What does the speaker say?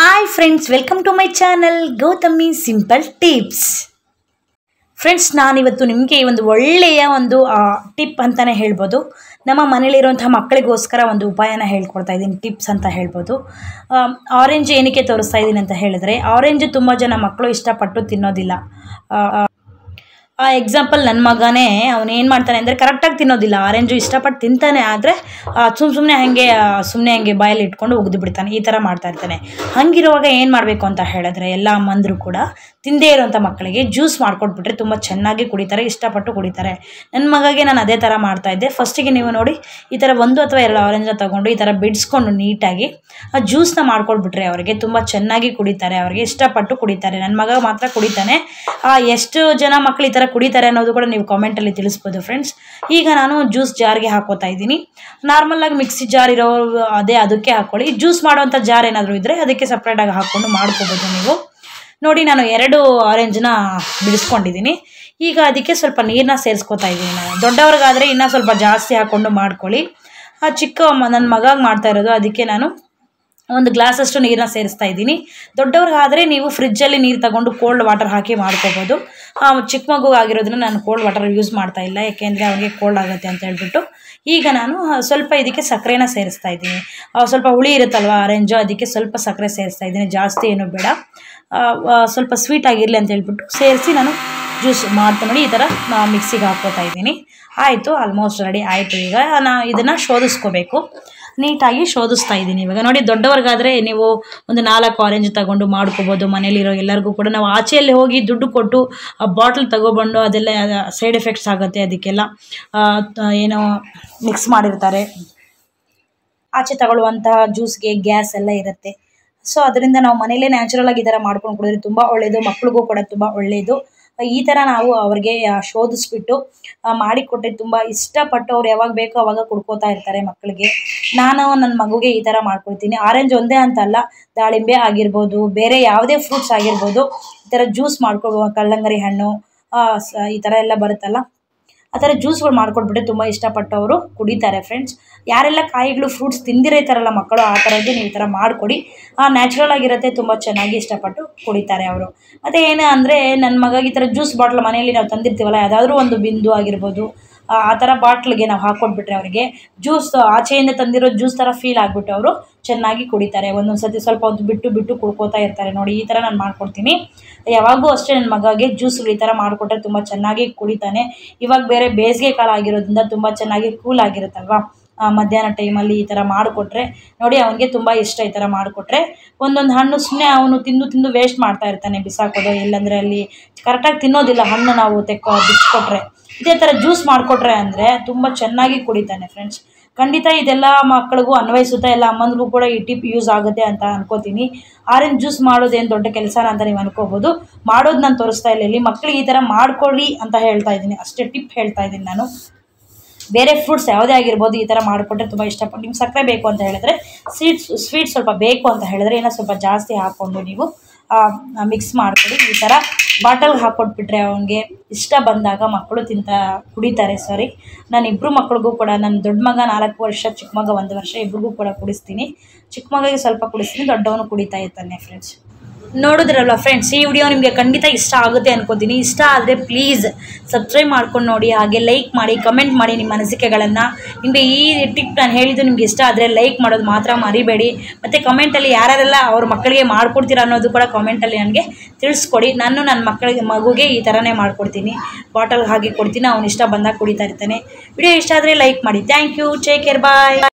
hi friends welcome to my channel Gautami simple tips friends ನಾನಿವತ್ತು ನಿಮಗೆ ಈ ಒಂದು ಒಳ್ಳೆಯ ಒಂದು ಟಿಪ್ ಅಂತಲೇ ಹೇಳ್ಬೋದು ನಮ್ಮ ಮನೇಲಿರುವಂಥ ಮಕ್ಕಳಿಗೋಸ್ಕರ ಒಂದು ಉಪಾಯನ ಹೇಳ್ಕೊಡ್ತಾ ಇದ್ದೀನಿ ಟಿಪ್ಸ್ ಅಂತ ಹೇಳ್ಬೋದು ಆರೆಂಜ್ ಏನಕ್ಕೆ ತೋರಿಸ್ತಾ ಇದ್ದೀನಿ ಅಂತ ಹೇಳಿದ್ರೆ ಆರೆಂಜ್ ತುಂಬ ಜನ ಮಕ್ಕಳು ಇಷ್ಟಪಟ್ಟು ತಿನ್ನೋದಿಲ್ಲ ಆ, ಆ ಎಕ್ಸಾಂಪಲ್ ನನ್ನ ಮಗನೇ ಅವನು ಏನು ಮಾಡ್ತಾನೆ ಅಂದರೆ ಕರೆಕ್ಟಾಗಿ ತಿನ್ನೋದಿಲ್ಲ ಆರೆಂಜು ಇಷ್ಟಪಟ್ಟು ತಿಂತಾನೆ ಆದರೆ ಸುಮ್ಮ ಸುಮ್ಮನೆ ಹಾಗೆ ಸುಮ್ಮನೆ ಹಾಗೆ ಬಾಯಲ್ಲಿ ಇಟ್ಕೊಂಡು ಉಗಿದು ಬಿಡ್ತಾನೆ ಈ ಥರ ಮಾಡ್ತಾ ಇರ್ತಾನೆ ಹಂಗಿರುವಾಗ ಏನು ಮಾಡಬೇಕು ಅಂತ ಹೇಳಿದ್ರೆ ಎಲ್ಲ ಅಮ್ಮಂದರು ಕೂಡ ತಿಂದೇ ಇರೋಂಥ ಮಕ್ಕಳಿಗೆ ಜ್ಯೂಸ್ ಮಾಡ್ಕೊಟ್ಬಿಟ್ರೆ ತುಂಬ ಚೆನ್ನಾಗಿ ಕುಡಿತಾರೆ ಇಷ್ಟಪಟ್ಟು ಕುಡಿತಾರೆ ನನ್ನ ಮಗಗೆ ನಾನು ಅದೇ ಥರ ಮಾಡ್ತಾ ಇದ್ದೆ ಫಸ್ಟಿಗೆ ನೀವು ನೋಡಿ ಈ ಥರ ಒಂದು ಅಥವಾ ಎರಡು ಆರೆಂಜ್ನ ತೊಗೊಂಡು ಈ ಥರ ಬಿಡಿಸ್ಕೊಂಡು ನೀಟಾಗಿ ಆ ಜ್ಯೂಸ್ನ ಮಾಡ್ಕೊಟ್ಬಿಟ್ರೆ ಅವರಿಗೆ ತುಂಬ ಚೆನ್ನಾಗಿ ಕುಡಿತಾರೆ ಅವರಿಗೆ ಇಷ್ಟಪಟ್ಟು ಕುಡಿತಾರೆ ನನ್ನ ಮಗ ಮಾತ್ರ ಕುಡಿತಾನೆ ಆ, ಎಷ್ಟು ಜನ ಮಕ್ಕಳು ಈ ಥರ ಕುಡಿತಾರೆ ಅನ್ನೋದು ಕೂಡ ನೀವು ಕಾಮೆಂಟಲ್ಲಿ ತಿಳಿಸ್ಬೋದು ಫ್ರೆಂಡ್ಸ್ ಈಗ ನಾನು ಜ್ಯೂಸ್ ಜಾರ್ಗೆ ಹಾಕೋತಾ ಇದ್ದೀನಿ ನಾರ್ಮಲಾಗಿ ಮಿಕ್ಸಿ ಜಾರ್ ಇರೋ ಅದೇ ಅದಕ್ಕೆ ಹಾಕ್ಕೊಳ್ಳಿ ಜ್ಯೂಸ್ ಮಾಡುವಂಥ ಜಾರ್ ಏನಾದರೂ ಇದ್ದರೆ ಅದಕ್ಕೆ ಸಪ್ರೇಟಾಗಿ ಹಾಕ್ಕೊಂಡು ಮಾಡ್ಕೋಬೋದು ನೀವು ನೋಡಿ ನಾನು ಎರಡು ಆರೆಂಜ್ನ ಬಿಡಿಸ್ಕೊಂಡಿದ್ದೀನಿ ಈಗ ಅದಕ್ಕೆ ಸ್ವಲ್ಪ ನೀರನ್ನ ಸೇರಿಸ್ಕೊತಾ ಇದ್ದೀನಿ ನಾನು ದೊಡ್ಡವ್ರಿಗಾದರೆ ಇನ್ನೂ ಸ್ವಲ್ಪ ಜಾಸ್ತಿ ಹಾಕ್ಕೊಂಡು ಮಾಡ್ಕೊಳ್ಳಿ ಆ ಚಿಕ್ಕ ಮ- ನನ್ನ ಮಗಾಗಿ ಮಾಡ್ತಾ ಇರೋದು ಅದಕ್ಕೆ ನಾನು ಒಂದು ಗ್ಲಾಸಷ್ಟು ನೀರನ್ನ ಸೇರಿಸ್ತಾ ಇದ್ದೀನಿ ದೊಡ್ಡವ್ರಿಗಾದರೆ ನೀವು ಫ್ರಿಜ್ಜಲ್ಲಿ ನೀರು ತಗೊಂಡು ಕೋಲ್ಡ್ ವಾಟರ್ ಹಾಕಿ ಮಾಡ್ಕೋಬೋದು ಆ, ಚಿಕ್ಕ ಮಗು ಆಗಿರೋದ್ರಿಂದ ನಾನು ಕೋಲ್ಡ್ ವಾಟರ್ ಯೂಸ್ ಮಾಡ್ತಾ ಇಲ್ಲ ಯಾಕೆಂದರೆ ಅವ್ರಿಗೆ ಕೋಲ್ಡ್ ಆಗುತ್ತೆ ಅಂತ ಹೇಳ್ಬಿಟ್ಟು ಈಗ ನಾನು ಆ, ಸ್ವಲ್ಪ ಇದಕ್ಕೆ ಸಕ್ಕರೆನ ಸೇರಿಸ್ತಾ ಇದ್ದೀನಿ ಆ, ಸ್ವಲ್ಪ ಹುಳಿ ಇರುತ್ತಲ್ವ ಆರೆಂಜು ಅದಕ್ಕೆ ಸ್ವಲ್ಪ ಸಕ್ಕರೆ ಸೇರಿಸ್ತಾ ಇದ್ದೀನಿ ಜಾಸ್ತಿ ಏನು ಬೇಡ ಆ, ಆ, ಸ್ವಲ್ಪ ಸ್ವೀಟ್ ಆಗಿರಲಿ ಅಂತ ಹೇಳ್ಬಿಟ್ಟು ಸೇರಿಸಿ ನಾನು ಜ್ಯೂಸ್ ಮಾಡ್ತಾ ನೋಡಿ ಈ ಥರ ಮಿಕ್ಸಿಗೆ ಹಾಕ್ಕೋತಾ ಇದ್ದೀನಿ ಆಯಿತು ಆಲ್ಮೋಸ್ಟ್ ರೆಡಿ ಆಯಿತು ಈಗ ನಾ ಇದನ್ನು ಶೋಧಿಸ್ಕೋಬೇಕು ನೀಟಾಗಿ ಶೋಧಿಸ್ತಾ ಇದ್ದೀನಿ ಇವಾಗ ನೋಡಿ ದೊಡ್ಡವ್ರಿಗಾದರೆ ನೀವು ಒಂದು ನಾಲ್ಕು ಆರೆಂಜ್ ತಗೊಂಡು ಮಾಡ್ಕೋಬೋದು ಮನೇಲಿರೋ ಎಲ್ಲರಿಗೂ ಕೂಡ ನಾವು ಆಚೆಯಲ್ಲಿ ಹೋಗಿ ದುಡ್ಡು ಕೊಟ್ಟು ಆ ಬಾಟ್ಲ್ ತಗೊಬಂದು ಅದೆಲ್ಲ ಸೈಡ್ ಎಫೆಕ್ಟ್ಸ್ ಆಗುತ್ತೆ ಅದಕ್ಕೆಲ್ಲ ಆ, ತ- ಏನೋ ಮಿಕ್ಸ್ ಮಾಡಿರ್ತಾರೆ ಆಚೆ ತಗೊಳ್ಳುವಂತಹ ಜ್ಯೂಸ್ಗೆ ಗ್ಯಾಸ್ ಎಲ್ಲ ಇರುತ್ತೆ ಸೊ ಅದರಿಂದ ನಾವು ಮನೇಲೇ ನ್ಯಾಚುರಲ್ ಆಗಿ ಈ ಥರ ಮಾಡ್ಕೊಂಡು ಕುಡಿದ್ರೆ ತುಂಬ ಒಳ್ಳೆಯದು ಮಕ್ಳಿಗೂ ಕೂಡ ತುಂಬ ಒಳ್ಳೆಯದು ಈ ಥರ ನಾವು ಅವ್ರಿಗೆ ಆ, ಶೋಧಿಸ್ಬಿಟ್ಟು ಆ, ಮಾಡಿಕೊಟ್ರೆ ತುಂಬ ಇಷ್ಟಪಟ್ಟು ಅವ್ರು ಯಾವಾಗ ಬೇಕೋ ಅವಾಗ ಕುಡ್ಕೋತಾ ಇರ್ತಾರೆ ಮಕ್ಕಳಿಗೆ ನಾನು ನನ್ನ ಮಗುಗೆ ಈ ಥರ ಮಾಡ್ಕೊಡ್ತೀನಿ ಆರೆಂಜ್ ಒಂದೇ ಅಂತಲ್ಲ ದಾಳಿಂಬೆ ಆಗಿರ್ಬೋದು ಬೇರೆ ಯಾವುದೇ ಫ್ರೂಟ್ಸ್ ಆಗಿರ್ಬೋದು ಈ ಥರ ಜ್ಯೂಸ್ ಮಾಡ್ಕೊ ಕಲ್ಲಂಗರಿ ಹಣ್ಣು ಆ, ಸ- ಈ ಥರ ಎಲ್ಲ ಬರುತ್ತಲ್ಲ ಆ ಥರ ಜ್ಯೂಸ್ಗಳು ಮಾಡ್ಕೊಟ್ಬಿಟ್ರೆ ತುಂಬ ಇಷ್ಟಪಟ್ಟವರು ಕುಡಿತಾರೆ ಫ್ರೆಂಡ್ಸ್ ಯಾರೆಲ್ಲ ಕಾಯಿಗಳು ಫ್ರೂಟ್ಸ್ ತಿಂದಿರೈತಾರಲ್ಲ ಮಕ್ಕಳು ಆ ಥರದ್ದು ನೀವು ಈ ಥರ ಮಾಡಿಕೊಡಿ ನ್ಯಾಚುರಲ್ ಆಗಿರುತ್ತೆ ತುಂಬ ಚೆನ್ನಾಗಿ ಇಷ್ಟಪಟ್ಟು ಕುಡಿತಾರೆ ಅವರು ಮತ್ತು ಏನು ಅಂದರೆ ನನ್ನ ಮಗಾಗಿ ಈ ಥರ ಜ್ಯೂಸ್ ಬಾಟ್ಲ್ ಮನೆಯಲ್ಲಿ ನಾವು ತಂದಿರ್ತೀವಲ್ಲ ಯಾವುದಾದ್ರೂ ಒಂದು ಬಿಂದು ಆಗಿರ್ಬೋದು ಆ ಆ ಥರ ಬಾಟ್ಲಿಗೆ ನಾವು ಹಾಕ್ಕೊಟ್ಬಿಟ್ರೆ ಅವರಿಗೆ ಜ್ಯೂಸ್ ಆಚೆಯಿಂದ ತಂದಿರೋ ಜ್ಯೂಸ್ ಥರ ಫೀಲ್ ಆಗಿಬಿಟ್ಟು ಅವರು ಚೆನ್ನಾಗಿ ಕುಡಿತಾರೆ ಒಂದೊಂದು ಸತಿ ಸ್ವಲ್ಪ ಹೊತ್ತು ಬಿಟ್ಟು ಬಿಟ್ಟು ಕುಡ್ಕೋತಾ ಇರ್ತಾರೆ ನೋಡಿ ಈ ಥರ ನಾನು ಮಾಡ್ಕೊಡ್ತೀನಿ ಯಾವಾಗೂ ಅಷ್ಟೇ ನನ್ನ ಮಗಗೆ ಜ್ಯೂಸ್ಗಳು ಈ ಥರ ಮಾಡಿಕೊಟ್ರೆ ತುಂಬ ಚೆನ್ನಾಗಿ ಕುಡಿತಾನೆ ಇವಾಗ ಬೇರೆ ಬೇಸಿಗೆ ಕಾಲ ಆಗಿರೋದ್ರಿಂದ ತುಂಬ ಚೆನ್ನಾಗಿ ಕೂಲ್ ಆಗಿರುತ್ತಲ್ವಾ ಆ, ಮಧ್ಯಾಹ್ನ ಟೈಮಲ್ಲಿ ಈ ಥರ ಮಾಡಿಕೊಟ್ರೆ ನೋಡಿ ಅವನಿಗೆ ತುಂಬ ಇಷ್ಟ ಈ ಥರ ಮಾಡಿಕೊಟ್ರೆ ಒಂದೊಂದು ಹಣ್ಣು ಸುಮ್ಮನೆ ಅವನು ತಿಂದು ತಿಂದು ವೇಸ್ಟ್ ಮಾಡ್ತಾ ಇರ್ತಾನೆ ಬಿಸಾಕೋದು ಇಲ್ಲಾಂದರೆ ಅಲ್ಲಿ ಕರೆಕ್ಟಾಗಿ ತಿನ್ನೋದಿಲ್ಲ ಹಣ್ಣು ನಾವು ತೆಕ್ಕೋ ಬಿಚ್ಕೊಟ್ರೆ ಇದೇ ಥರ ಜ್ಯೂಸ್ ಮಾಡಿಕೊಟ್ರೆ ಅಂದರೆ ತುಂಬ ಚೆನ್ನಾಗಿ ಕುಡಿತಾನೆ ಫ್ರೆಂಡ್ಸ್ ಖಂಡಿತ ಇದೆಲ್ಲ ಮಕ್ಕಳಿಗೂ ಅನ್ವಯಿಸುತ್ತೆ ಎಲ್ಲ ಅಮ್ಮನಿಗೂ ಕೂಡ ಈ ಟಿಪ್ ಯೂಸ್ ಆಗುತ್ತೆ ಅಂತ ಅನ್ಕೋತೀನಿ ಆರೆಂಜ್ ಜ್ಯೂಸ್ ಮಾಡೋದೇನು ದೊಡ್ಡ ಕೆಲಸನ ಅಂತ ನೀವು ಅನ್ಕೋಬೋದು ಮಾಡೋದು ನಾನು ತೋರಿಸ್ತಾ ಇಲ್ಲ ಇಲ್ಲಿ ಮಕ್ಕಳಿಗೆ ಈ ಥರ ಮಾಡ್ಕೊಳ್ಳಿ ಅಂತ ಹೇಳ್ತಾ ಇದ್ದೀನಿ ಅಷ್ಟೇ ಟಿಪ್ ಹೇಳ್ತಾ ಇದ್ದೀನಿ ನಾನು ಬೇರೆ ಫ್ರೂಟ್ಸ್ ಯಾವುದೇ ಆಗಿರ್ಬೋದು ಈ ಥರ ಮಾಡಿಕೊಟ್ರೆ ತುಂಬ ಇಷ್ಟಪಟ್ಟು ನಿಮ್ಗೆ ಸಕ್ಕರೆ ಬೇಕು ಅಂತ ಹೇಳಿದ್ರೆ ಸ್ವೀಟ್ಸ್ ಸ್ವೀಟ್ ಸ್ವಲ್ಪ ಬೇಕು ಅಂತ ಹೇಳಿದ್ರೆ ಏನೋ ಸ್ವಲ್ಪ ಜಾಸ್ತಿ ಹಾಕ್ಕೊಂಡು ನೀವು ಮಿಕ್ಸ್ ಮಾಡಿಕೊಡಿ ಈ ಥರ ಬಾಟಲ್ಗೆ ಹಾಕ್ಕೊಟ್ಬಿಟ್ರೆ ಅವನಿಗೆ ಇಷ್ಟ ಬಂದಾಗ ಮಕ್ಕಳು ತಿಂತ ಕುಡಿತಾರೆ ಸಾರಿ ನಾನು ಇಬ್ಬರು ಮಕ್ಳಿಗೂ ಕೂಡ ನನ್ನ ದೊಡ್ಡ ಮಗ ನಾಲ್ಕು ವರ್ಷ ಚಿಕ್ಕ ಮಗ ಒಂದು ವರ್ಷ ಇಬ್ರಿಗೂ ಕೂಡ ಕುಡಿಸ್ತೀನಿ ಚಿಕ್ಕ ಮಗಗೆ ಸ್ವಲ್ಪ ಕುಡಿಸ್ತೀನಿ ದೊಡ್ಡವನು ಕುಡಿತಾ ಇರ್ತಾನೆ ಫ್ರೆಂಡ್ಸ್ ನೋಡಿದ್ರಲ್ವ ಫ್ರೆಂಡ್ಸ್ ಈ ವಿಡಿಯೋ ನಿಮಗೆ ಖಂಡಿತ ಇಷ್ಟ ಆಗುತ್ತೆ ಅನ್ಕೋತೀನಿ ಇಷ್ಟ ಆದರೆ ಪ್ಲೀಸ್ ಸಬ್ಸ್ಕ್ರೈಬ್ ಮಾಡ್ಕೊಂಡು ನೋಡಿ ಹಾಗೆ ಲೈಕ್ ಮಾಡಿ ಕಮೆಂಟ್ ಮಾಡಿ ನಿಮ್ಮ ಅನಿಸಿಕೆಗಳನ್ನು ನಿಮಗೆ ಈ ಟಿಪ್ ನಾನು ಹೇಳಿದ್ದು ನಿಮ್ಗೆ ಇಷ್ಟ ಆದರೆ ಲೈಕ್ ಮಾಡೋದು ಮಾತ್ರ ಮರಿಬೇಡಿ ಮತ್ತು ಕಮೆಂಟಲ್ಲಿ ಯಾರ್ಯಾರೆಲ್ಲ ಅವ್ರ ಮಕ್ಕಳಿಗೆ ಮಾಡ್ಕೊಡ್ತೀರಾ ಅನ್ನೋದು ಕೂಡ ಕಾಮೆಂಟಲ್ಲಿ ನನಗೆ ತಿಳಿಸ್ಕೊಡಿ ನಾನು ನನ್ನ ಮಕ್ಕಳಿಗೆ ಮಗುಗೆ ಈ ಥರನೇ ಮಾಡ್ಕೊಡ್ತೀನಿ ಬಾಟಲ್ಗೆ ಹಾಕಿ ಕೊಡ್ತೀನಿ ಅವ್ನು ಇಷ್ಟ ಬಂದಾಗ ಕುಡಿತಾ ಇರ್ತಾನೆ ವಿಡಿಯೋ ಇಷ್ಟ ಆದರೆ ಲೈಕ್ ಮಾಡಿ thank you take care bye